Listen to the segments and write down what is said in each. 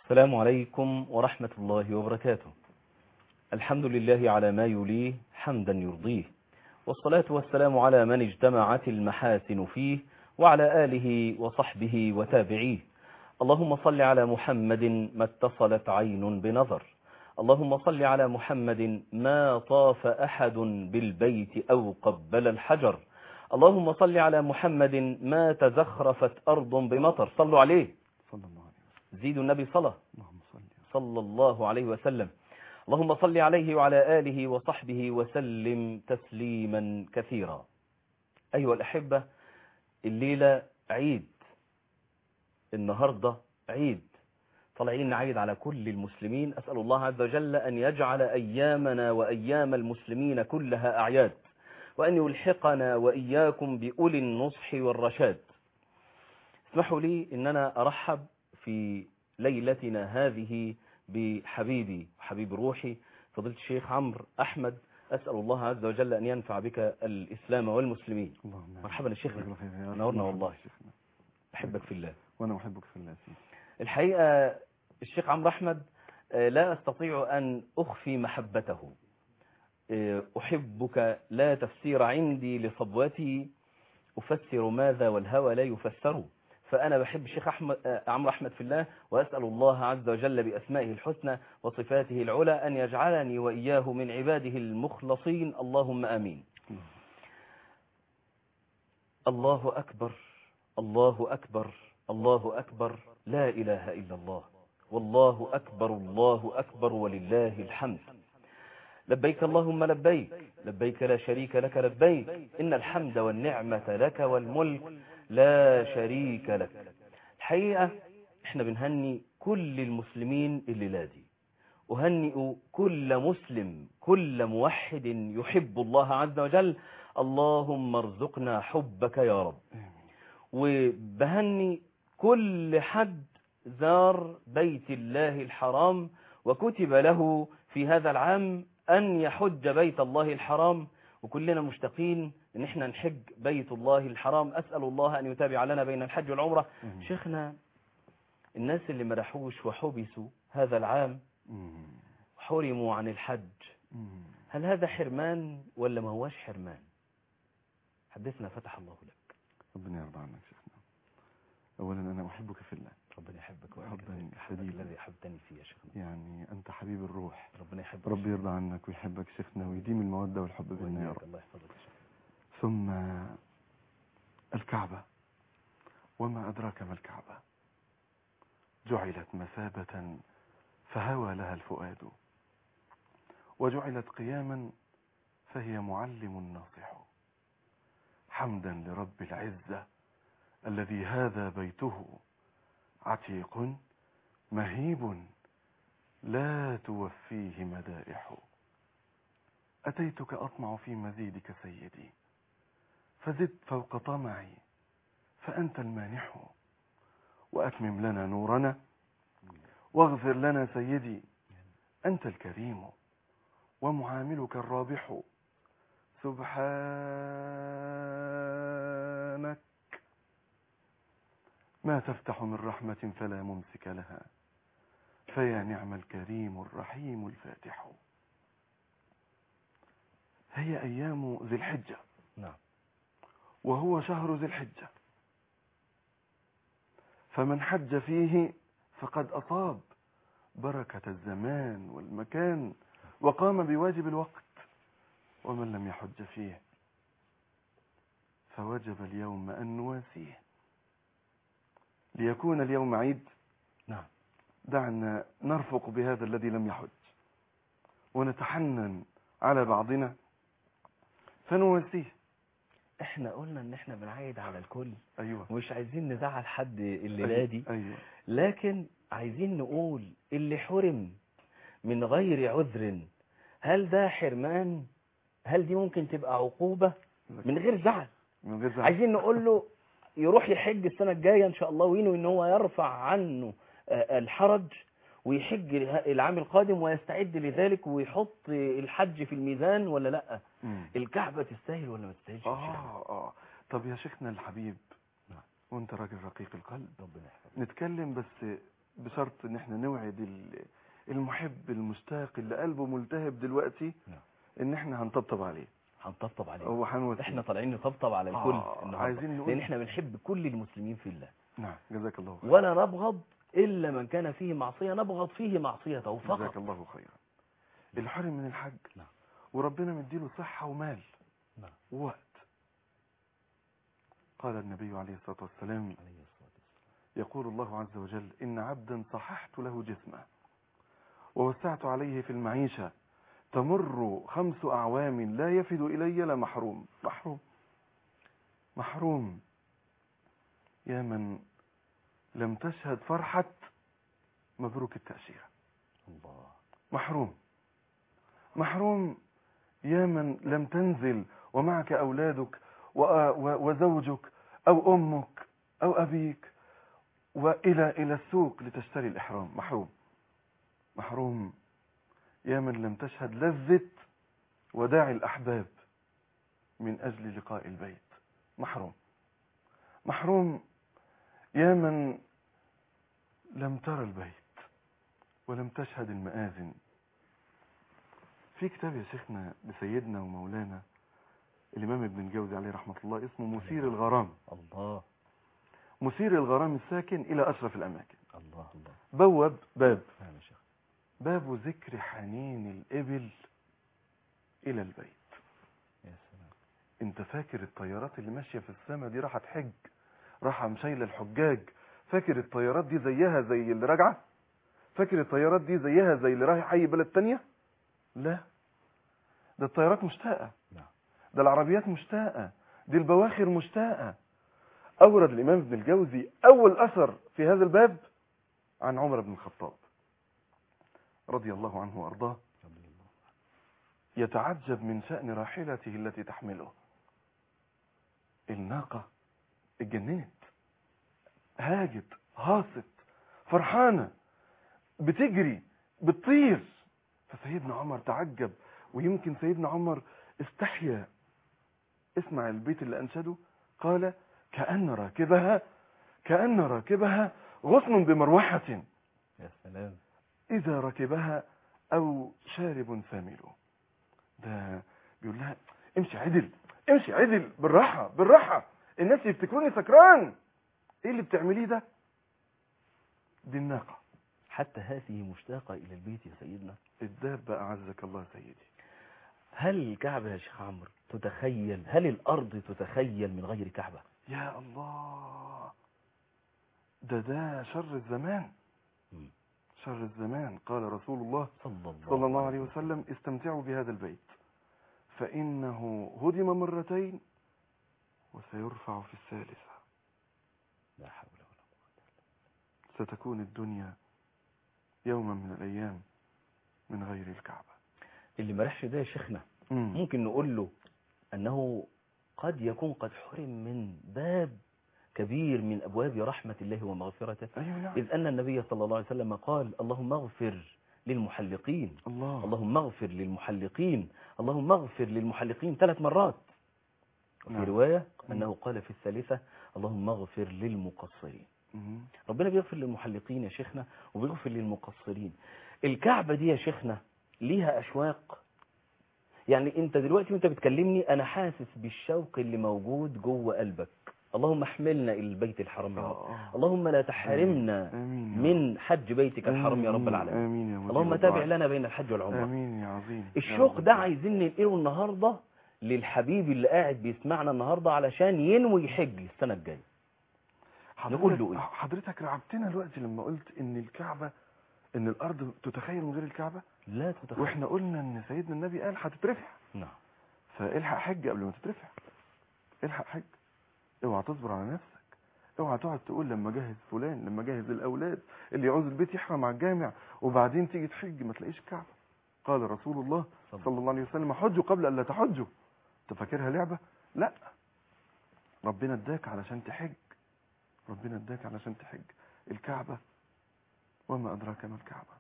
السلام عليكم ورحمة الله وبركاته الحمد لله على ما يليه حمدا يرضيه والصلاة والسلام على من اجتمعت المحاسن فيه وعلى آله وصحبه وتابعيه اللهم صل على محمد ما اتصلت عين بنظر اللهم صل على محمد ما طاف أحد بالبيت أو قبل الحجر اللهم صل على محمد ما تزخرفت أرض بمطر صلوا عليه صلى الله عليه وسلم زيدوا النبي صلى اللهم صل صلى الله عليه وسلم اللهم صل عليه وعلى آله وصحبه وسلم تسليما كثيرا أيها الأحبة الليلة عيد النهاردة عيد طالعين نعيد على كل المسلمين أسأل الله عز وجل أن يجعل أيامنا وأيام المسلمين كلها أعياد وأن يلحقنا وإياكم بأولي النصح والرشاد اسمحوا لي أن أنا أرحب في ليلتنا هذه بحبيبي وحبيب روحي فضيلة الشيخ عمرو أحمد أسأل الله عز وجل أن ينفع بك الإسلام والمسلمين اللهم مرحبا يا شيخنا. جزاك الله خير يا نورنا مرحبا والله. يا شيخنا. أحبك في الله وانا احبك في الله سيدي الحقيقة الشيخ عمرو أحمد آه، لا أستطيع أن أخفي محبته آه، أحبك لا تفسير عندي لصبوتي أفسر ماذا والهوى لا يفسر فأنا بحب الشيخ أحمد آه، عمرو أحمد في الله وأسأل الله عز وجل بأسمائه الحسنى وصفاته العلى أن يجعلني وإياه من عباده المخلصين اللهم آمين الله أكبر الله أكبر الله أكبر لا إله إلا الله والله أكبر الله أكبر ولله الحمد لبيك اللهم لبيك لبيك لا شريك لك لبيك إن الحمد والنعمة لك والملك لا شريك لك الحقيقة احنا بنهني كل المسلمين الليلة دي أهنئ كل مسلم كل موحد يحب الله عز وجل اللهم ارزقنا حبك يا رب وبهني كل حد زار بيت الله الحرام وكتب له في هذا العام أن يحج بيت الله الحرام وكلنا مشتاقين ان احنا نحج بيت الله الحرام أسأل الله أن يتابع لنا بين الحج والعمرة آمين. شيخنا الناس اللي مرحوش وحبسوا هذا العام مم. حرموا عن الحج مم. هل هذا حرمان ولا ما هواش حرمان حدثنا فتح الله لك ربنا يرضى عنك شيخنا اولا انا احبك في الله ربنا يحبك حباً ويحبك حبك شديداً. الذي أحبتني فيه يا شيخنا يعني انت حبيب الروح ربنا يحبك ربي يرضى عنك ويحبك شيخنا ويديم المودة والحب بيننا يا وإياك. رب الله يحفظك يا شيخنا ثم الكعبة وما أدراك ما الكعبة جعلت مثابة فهوى لها الفؤاد وجعلت قياما فهي معلم ناصح حمدا لرب العزة الذي هذا بيته عتيق مهيب لا توفيه مدائح أتيتك أطمع في مزيدك سيدي فزد فوق طمعي فأنت المانح وأتمم لنا نورنا واغفر لنا سيدي أنت الكريم ومعاملك الرابح سبحانك ما تفتح من رحمة فلا ممسك لها فيا نعم الكريم الرحيم الفاتح هي أيام ذي الحجة نعم وهو شهر ذي الحجة فمن حج فيه فقد أصاب بركة الزمان والمكان وقام بواجب الوقت ومن لم يحج فيه فوجب اليوم أن نواسيه ليكون اليوم عيد نعم دعنا نرفق بهذا الذي لم يحج ونتحنن على بعضنا فنواسيه احنا قلنا ان احنا بنعيد على الكل أيوة ومش عايزين نزعل حد الليلة دي أيوة لكن عايزين نقول اللي حرم من غير عذر هل ده حرمان هل دي ممكن تبقى عقوبة من غير زعل من غير زعل. عايزين نقول له يروح يحج السنة الجاية ان شاء الله وينوي ان هو يرفع عنه آه، الحرج ويحج العام القادم ويستعد لذلك ويحط الحج في الميزان ولا لا مم. الكعبة تستاهل ولا ما تستاهلش يا شيخنا؟ آه آه طب يا شيخنا الحبيب نعم. وانت راجل رقيق القلب ربنا يحفظك نتكلم بس بشرط ان احنا نوعد ال- المحب المشتاق اللي قلبه ملتهب دلوقتي نعم. ان احنا هنطبطب عليه هنطبطب عليه او هنوسي احنا طالعين نطبطب على الكل آه، النهاردة. عايزين نقول- لان احنا بنحب كل المسلمين في الله نعم جزاك الله خير ولا نبغض الا من كان فيه معصيه نبغض فيه معصيته جزاك فقط الله خيرا الحرم من الحج نعم. وربنا مديله صحة ومال نعم. ووقت قال النبي عليه الصلاة والسلام عليه الصلاة والسلام. يقول الله عز وجل إن عبدا صححت له جسمه ووسعت عليه في المعيشة تمر خمس أعوام لا يفد إلي لمحروم محروم محروم يا من لم تشهد فرحة مبروك التأشيرة الله محروم محروم يا من لم تنزل ومعك أولادك و- و- وزوجك أو أمك أو أبيك وإلى إلى السوق لتشتري الإحرام محروم محروم يا من لم تشهد لذة وداع الأحباب من أجل لقاء البيت محروم محروم يا من لم ترى البيت ولم تشهد المآذن في كتاب يا شيخنا لسيدنا ومولانا الإمام ابن الجوزي عليه رحمة الله اسمه مثير الغرام الله مثير الغرام الساكن إلى أشرف الأماكن الله الله بوب باب نعم يا شيخ باب ذكر حنين الإبل إلى البيت يا سلام انت فاكر الطيارات اللي ماشية في السماء دي راحت حج راحة مشايلة الحجاج فاكر الطيارات دي زيها زي اللي راجعة فاكر الطيارات دي زيها زي اللي رايح أي بلد تانية لا ده الطيارات مشتاقة نعم ده العربيات مشتاقة دي البواخر مشتاقة أورد الإمام ابن الجوزي أول أثر في هذا الباب عن عمر بن الخطاب رضي الله عنه وأرضاه رضي الله يتعجب من شأن راحلته التي تحمله الناقة اتجننت هاجت هاصت فرحانة بتجري بتطير فسيدنا عمر تعجب ويمكن سيدنا عمر استحيا اسمع البيت اللي أنشده قال كأن راكبها كأن راكبها غصن بمروحة يا سلام إذا ركبها أو شارب ثامر ده بيقول لها امشي عدل امشي عدل بالراحة بالراحة الناس يفتكروني سكران ايه اللي بتعمليه ده دي الناقة حتى هذه مشتاقة إلى البيت يا سيدنا الدابة أعزك الله سيدي هل الكعبة يا شيخ عمرو تتخيل هل الأرض تتخيل من غير كعبة يا الله ده ده شر الزمان مم. شر الزمان قال رسول الله صلى الله, صلى الله عليه وسلم استمتعوا بهذا البيت فإنه هدم مرتين وسيرفع في الثالثة لا حول ولا قوة ستكون الدنيا يوما من الأيام من غير الكعبة اللي ما راحش ده يا شيخنا مم. ممكن نقول له أنه قد يكون قد حرم من باب كبير من أبواب رحمة الله ومغفرته أيوة نعم إذ أن النبي صلى الله عليه وسلم قال اللهم اغفر للمحلقين الله اللهم اغفر للمحلقين اللهم اغفر للمحلقين ثلاث مرات وفي نعم. رواية مم. أنه قال في الثالثة اللهم اغفر للمقصرين مم. ربنا بيغفر للمحلقين يا شيخنا وبيغفر للمقصرين الكعبة دي يا شيخنا ليها أشواق يعني انت دلوقتي وانت بتكلمني انا حاسس بالشوق اللي موجود جوه قلبك اللهم احملنا الى البيت الحرام يا رب آه. اللهم لا تحرمنا آمين يا رب. من حج بيتك الحرام يا رب آمين. العالمين آمين يا مجيب اللهم تابع الدعاء. لنا بين الحج والعمرة آمين يا عظيم يا الشوق رب. ده عايزين ننقله النهاردة للحبيب اللي قاعد بيسمعنا النهاردة علشان ينوي يحج السنة الجاية حضرتك- نقول له إيه؟ حضرتك رعبتنا دلوقتي لما قلت ان الكعبة ان الارض تتخيل من غير الكعبة لا تتخيل واحنا قلنا ان سيدنا النبي قال هتترفع نعم فالحق حج قبل ما تترفع الحق حج اوعى تصبر على نفسك اوعى تقعد تقول لما جهز فلان لما جهز الاولاد اللي يعوز البيت يحرم على الجامع وبعدين تيجي تحج ما تلاقيش الكعبه قال رسول الله صلى صلى الله عليه وسلم حجوا قبل ان لا تحجوا انت فاكرها لعبه لا ربنا اداك علشان تحج ربنا اداك علشان تحج الكعبه وما ادراك ما الكعبه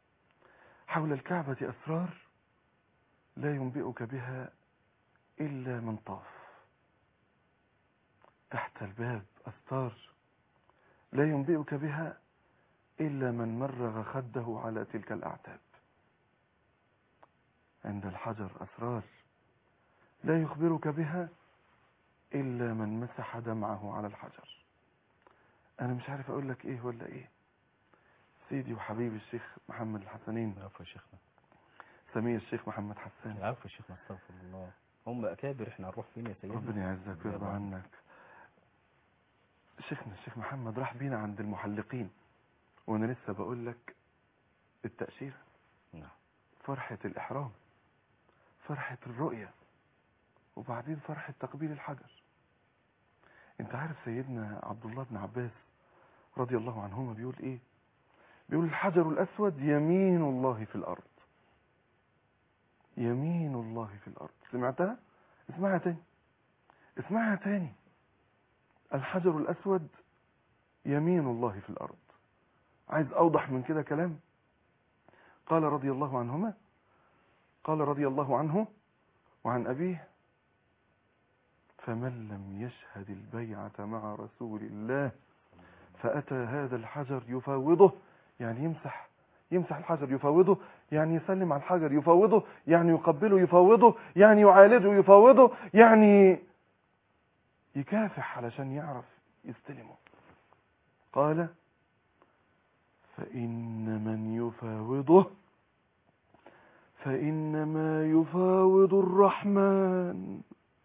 حول الكعبه اسرار لا ينبئك بها إلا من طاف تحت الباب أستار لا ينبئك بها إلا من مرغ خده على تلك الأعتاب عند الحجر أسرار لا يخبرك بها إلا من مسح دمعه على الحجر أنا مش عارف أقول لك إيه ولا إيه سيدي وحبيبي الشيخ محمد الحسنين عفوا يا شيخنا سمير الشيخ محمد حسان عفوا يا شيخنا استغفر الله هم اكابر احنا هنروح فين يا سيدنا ربنا يعزك ويرضى يرضى عنك شيخنا الشيخ محمد راح بينا عند المحلقين وانا لسه بقول لك التأشيرة نعم فرحة الإحرام فرحة الرؤية وبعدين فرحة تقبيل الحجر انت عارف سيدنا عبد الله بن عباس رضي الله عنهما بيقول ايه بيقول الحجر الأسود يمين الله في الأرض يمين الله في الأرض سمعتها اسمعها تاني اسمعها تاني الحجر الأسود يمين الله في الأرض عايز أوضح من كده كلام قال رضي الله عنهما قال رضي الله عنه وعن أبيه فمن لم يشهد البيعة مع رسول الله فأتى هذا الحجر يفاوضه يعني يمسح يمسح الحجر يفاوضه يعني يسلم على الحجر يفاوضه يعني يقبله يفاوضه يعني يعالجه يفاوضه يعني يكافح علشان يعرف يستلمه قال فإن من يفاوضه فإنما يفاوض الرحمن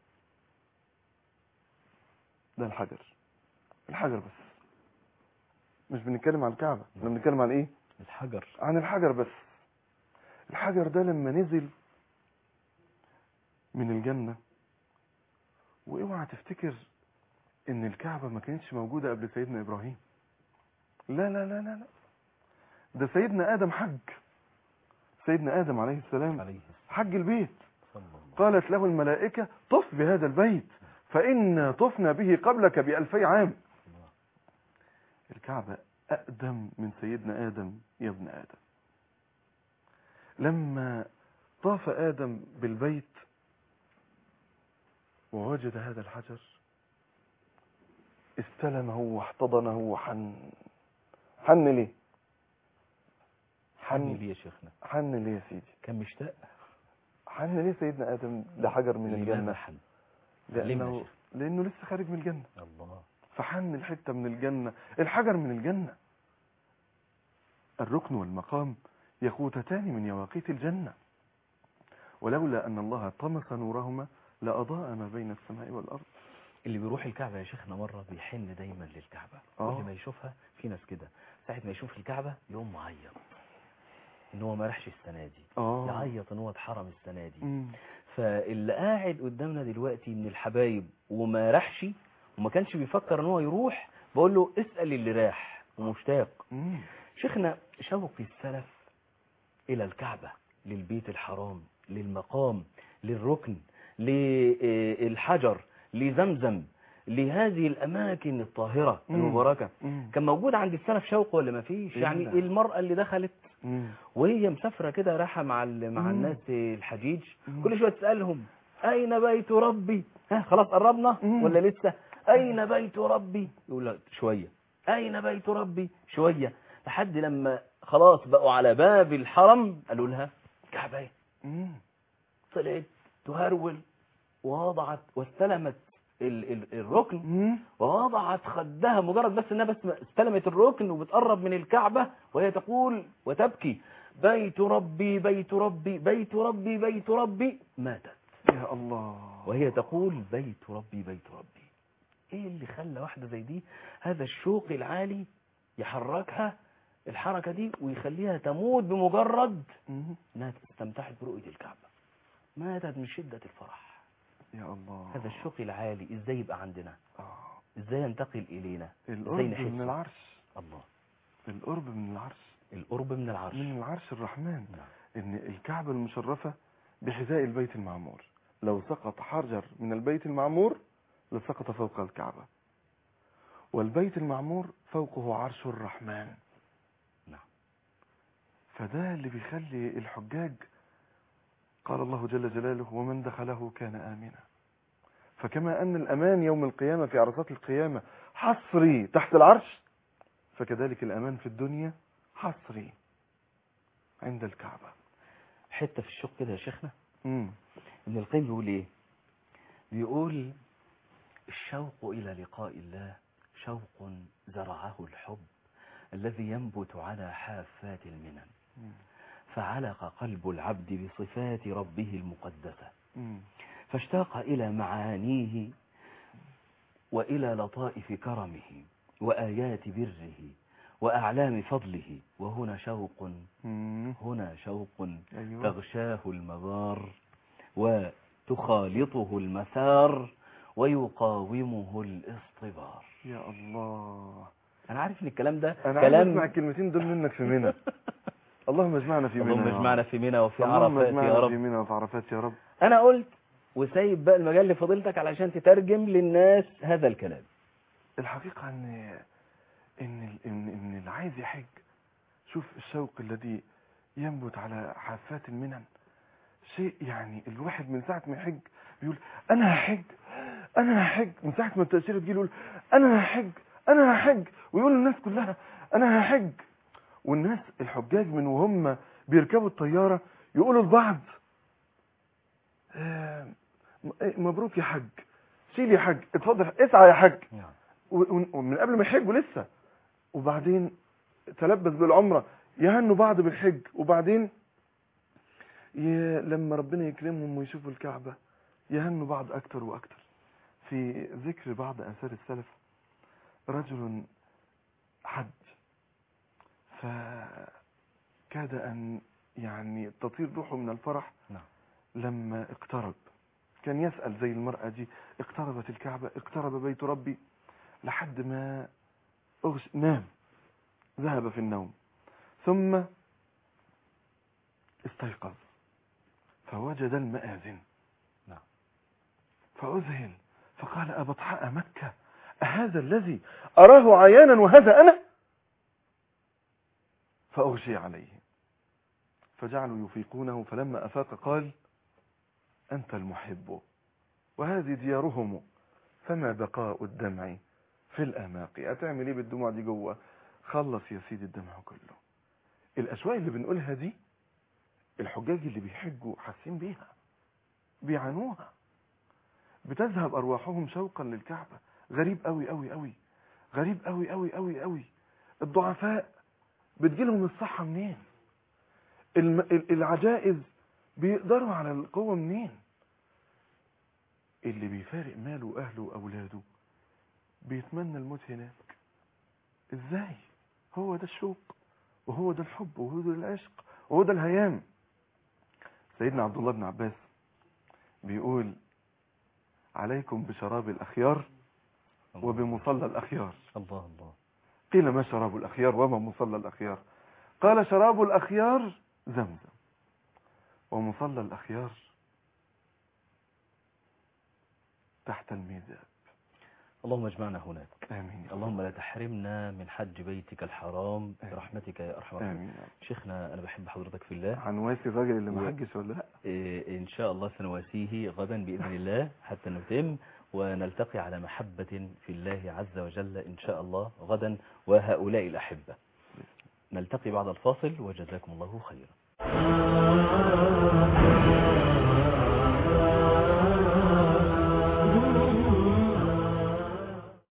ده الحجر الحجر بس مش بنتكلم عن الكعبة احنا بنتكلم عن ايه الحجر عن الحجر بس الحجر ده لما نزل من الجنة واوعى تفتكر ان الكعبة ما كانتش موجودة قبل سيدنا ابراهيم لا لا لا لا لا ده سيدنا ادم حج سيدنا ادم عليه السلام عليه حج البيت صلى الله قالت له الملائكة طف بهذا البيت فإن طفنا به قبلك بألفي عام الله. الكعبة أقدم من سيدنا آدم يا ابن آدم لما طاف آدم بالبيت ووجد هذا الحجر استلمه واحتضنه وحن حن ليه حني حن ليه يا شيخنا حن ليه يا سيدي كان مشتاق حن ليه سيدنا آدم لحجر من لماذا الجنة حن علمنا يا لأنه, شيخ. لأنه لسه خارج من الجنة الله فحن الحتة من الجنة الحجر من الجنة الركن والمقام يقوتتان من يواقيت الجنة ولولا أن الله طمس نورهما لأضاء ما بين السماء والأرض اللي بيروح الكعبة يا شيخنا مرة بيحن دايما للكعبة آه. كل ما يشوفها في ناس كده ساعة ما يشوف الكعبة يقوم معيط ان هو ما راحش السنة دي آه يعيط ان هو اتحرم السنة دي مم. فاللي قاعد قدامنا دلوقتي من الحبايب وما راحش وما كانش بيفكر ان هو يروح بقول له اسأل اللي راح ومشتاق مم. شيخنا شوق السلف إلى الكعبة للبيت الحرام للمقام للركن للحجر لزمزم لهذه الأماكن الطاهرة مم. المباركة مم. كان موجود عند السلف شوق ولا ما فيش يعني إلا. المرأة اللي دخلت مم. وهي مسافرة كده رايحة مع ال- مع مم. الناس الحجيج مم. كل شوية تسألهم أين بيت ربي ها خلاص قربنا مم. ولا لسه أين بيت ربي يقول لك شوية أين بيت ربي شوية لحد لما خلاص بقوا على باب الحرم قالوا لها كعبة إيه؟ مم. طلعت تهرول ووضعت واستلمت ال ال الركن مم. ووضعت خدها مجرد بس انها بس استلمت الركن وبتقرب من الكعبة وهي تقول وتبكي بيت ربي بيت ربي بيت ربي بيت ربي ماتت يا الله وهي تقول بيت ربي بيت ربي ايه اللي خلى واحدة زي دي هذا الشوق العالي يحركها الحركة دي ويخليها تموت بمجرد مم. انها استمتعت برؤية الكعبة ماتت من شدة الفرح يا الله هذا الشوق العالي ازاي يبقى عندنا آه. ازاي ينتقل الينا القرب ازاي نحس من العرش الله القرب من العرش القرب من العرش من العرش الرحمن نعم. ان الكعبة المشرفة بحذاء البيت المعمور لو سقط حجر من البيت المعمور لسقط فوق الكعبة والبيت المعمور فوقه عرش الرحمن نعم. فده اللي بيخلي الحجاج قال الله جل جلاله ومن دخله كان آمنا فكما أن الأمان يوم القيامة في عرصات القيامة حصري تحت العرش فكذلك الأمان في الدنيا حصري عند الكعبة حتة في الشوق كده يا شيخنا مم. ابن القيم بيقول ايه بيقول الشوق إلى لقاء الله شوق زرعه الحب الذي ينبت على حافات المنن مم. فعلق قلب العبد بصفات ربه المقدسة مم. فاشتاق إلى معانيه وإلى لطائف كرمه وآيات بره وأعلام فضله وهنا شوق مم. هنا شوق أيوة. تغشاه المبار وتخالطه المسار ويقاومه الاصطبار يا الله أنا عارف إن الكلام ده أنا عايز كلام أسمع الكلمتين دول منك في منى اللهم اجمعنا في منى اللهم يا رب. اجمعنا في منى وفي اللهم عرفات اجمعنا يا في رب منى وفي عرفات يا رب أنا قلت وسايب بقى المجال لفضيلتك علشان تترجم للناس هذا الكلام الحقيقة ان ان ال- ان ان اللي عايز يحج شوف الشوق الذي ينبت على حافات المنن شيء يعني الواحد من ساعة ما يحج بيقول انا هحج انا هحج من ساعة ما التأشيرة تجي يقول انا هحج انا هحج ويقول للناس كلها انا هحج والناس الحجاج من وهم بيركبوا الطيارة يقولوا لبعض آه، م- مبروك يا حج شيل يا حج اتفضل اسعى يا حج نعم و- و- ومن قبل ما يحجوا لسه وبعدين تلبس بالعمرة يهنوا بعض بالحج وبعدين ي... لما ربنا يكرمهم ويشوفوا الكعبة يهنوا بعض أكتر وأكتر في ذكر بعض آثار السلف رجل حج فكاد أن يعني تطير روحه من الفرح نعم لما اقترب كان يسأل زي المرأة دي اقتربت الكعبة اقترب بيت ربي لحد ما أغش... نام ذهب في النوم ثم استيقظ فوجد المآذن نعم فأذهل فقال أبطحاء مكة أهذا الذي أراه عيانا وهذا أنا فأغشي عليه فجعلوا يفيقونه فلما أفاق قال أنت المحب وهذه ديارهم فما بقاء الدمع في الأماق هتعمل ايه بالدموع دي جوه خلص يا سيدي الدمع كله الأشواق اللي بنقولها دي الحجاج اللي بيحجوا حاسين بيها بيعانوها بتذهب أرواحهم شوقا للكعبة غريب قوي قوي قوي غريب قوي قوي قوي قوي الضعفاء بتجيلهم الصحة منين الم... ال- العجائز بيقدروا على القوة منين اللي بيفارق ماله وأهله وأولاده بيتمنى الموت هناك ازاي هو ده الشوق وهو ده الحب وهو ده العشق وهو ده الهيام سيدنا عبد الله بن عباس بيقول عليكم بشراب الأخيار الله. وبمصلى الأخيار الله الله قيل ما شراب الأخيار وما مصلى الأخيار قال شراب الأخيار زمزم ومصلى الأخيار تحت الميزاب اللهم اجمعنا هناك آمين يا اللهم لا تحرمنا من حج بيتك الحرام آمين. برحمتك يا ارحم رب. الراحمين آمين يا رب. شيخنا انا بحب حضرتك في الله عن واسي الراجل اللي و- ما حجش ولا لا إيه، ان شاء الله سنواسيه غدا باذن الله حتى نتم ونلتقي على محبة في الله عز وجل ان شاء الله غدا وهؤلاء الاحبة نلتقي بعد الفاصل وجزاكم الله خيرا